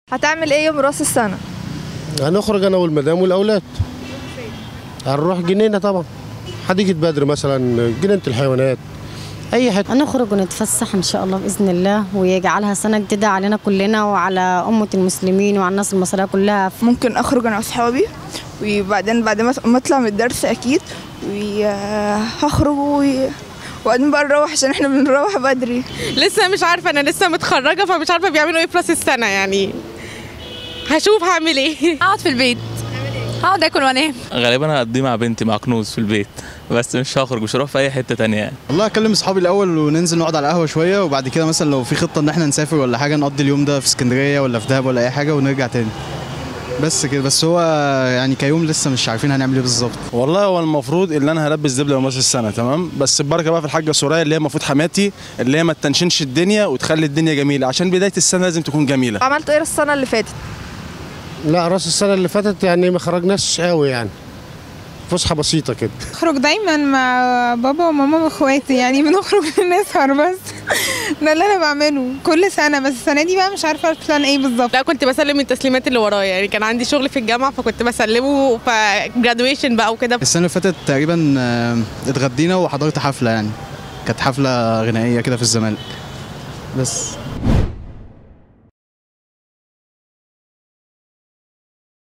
هتعمل ايه يوم راس السنة؟ هنخرج انا والمدام والاولاد هنروح جنينه طبعا حديقه بدر مثلا جنينه الحيوانات اي حته هنخرج ونتفسح ان شاء الله باذن الله ويجعلها سنه جديده علينا كلنا وعلى امه المسلمين وعلى الناس المصريه كلها ممكن اخرج انا واصحابي وبعدين بعد ما ما اطلع من الدرس اكيد وهخرج و- وبعدين بقى نروح عشان احنا بنروح بدري لسه مش عارفه انا لسه متخرجه فمش عارفه بيعملوا ايه في راس السنه يعني هشوف هعمل ايه اقعد في البيت هقعد اكل وانام غالبا هقضيه مع بنتي مع كنوز في البيت بس مش هخرج مش هروح في اي حته تانية يعني والله اكلم اصحابي الاول وننزل نقعد على القهوه شويه وبعد كده مثلا لو في خطه ان احنا نسافر ولا حاجه نقضي اليوم ده في اسكندريه ولا في دهب ولا اي حاجه ونرجع تاني بس كده بس هو يعني كيوم لسه مش عارفين هنعمل ايه بالظبط والله هو المفروض ان انا هلبس دبله يوم راس السنه تمام بس البركه بقى في الحاجه سوريا اللي هي المفروض حماتي اللي هي ما تنشنش الدنيا وتخلي الدنيا جميله عشان بدايه السنه لازم تكون جميله عملت ايه السنة اللي فاتت؟ لا راس السنه اللي فاتت يعني ما خرجناش قوي يعني فسحه بسيطه كده بخرج دايما مع بابا وماما واخواتي يعني بنخرج نسهر بس ده اللي انا بعمله كل سنه بس السنه دي بقى مش عارفه البلان ايه بالظبط لا كنت بسلم التسليمات اللي ورايا يعني كان عندي شغل في الجامعه فكنت بسلمه ف graduation بقى وكده السنه اللي فاتت تقريبا آه، اتغدينا وحضرت حفله يعني كانت حفله غنائيه كده في الزمالك بس